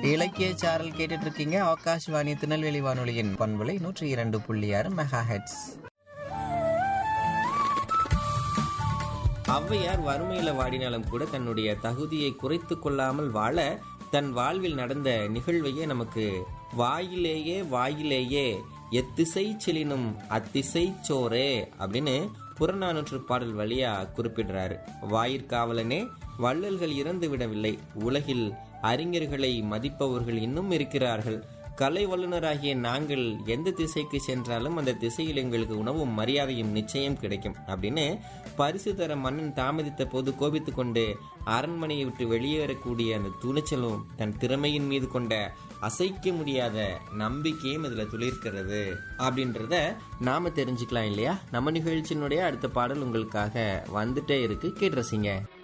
இலக்கிய சாரல் கேட்டுட்டு இருக்கீங்க ஆகாஷ்வாணி திருநெல்வேலி வானொலியின் பண்பலை நூற்றி இரண்டு புள்ளி ஆறு மெகா ஹெட்ஸ் ஔவையார் வறுமையில வாடினாலும் கூட தன்னுடைய தகுதியை குறைத்து கொள்ளாமல் வாழ தன் வாழ்வில் நடந்த நிகழ்வையே நமக்கு வாயிலேயே வாயிலேயே எத்திசை செலினும் அத்திசை சோரே அப்படின்னு புறநானூற்று பாடல் வழியா குறிப்பிடுறாரு வாயிற்காவலனே வள்ளல்கள் இறந்து விடவில்லை உலகில் அறிஞர்களை மதிப்பவர்கள் இன்னும் இருக்கிறார்கள் கலை வல்லுநராகிய நாங்கள் எந்த திசைக்கு சென்றாலும் அந்த திசையில் எங்களுக்கு உணவும் மரியாதையும் நிச்சயம் கிடைக்கும் அப்படின்னு பரிசு தர மன்னன் தாமதித்த போது கோபித்துக் கொண்டு அரண்மனையை விட்டு வெளியேறக்கூடிய அந்த துணிச்சலும் தன் திறமையின் மீது கொண்ட அசைக்க முடியாத நம்பிக்கையும் இதுல துளிர்க்கிறது அப்படின்றத நாம தெரிஞ்சுக்கலாம் இல்லையா நம்ம நிகழ்ச்சியினுடைய அடுத்த பாடல் உங்களுக்காக வந்துட்டே இருக்கு கேட்டு ரசிங்க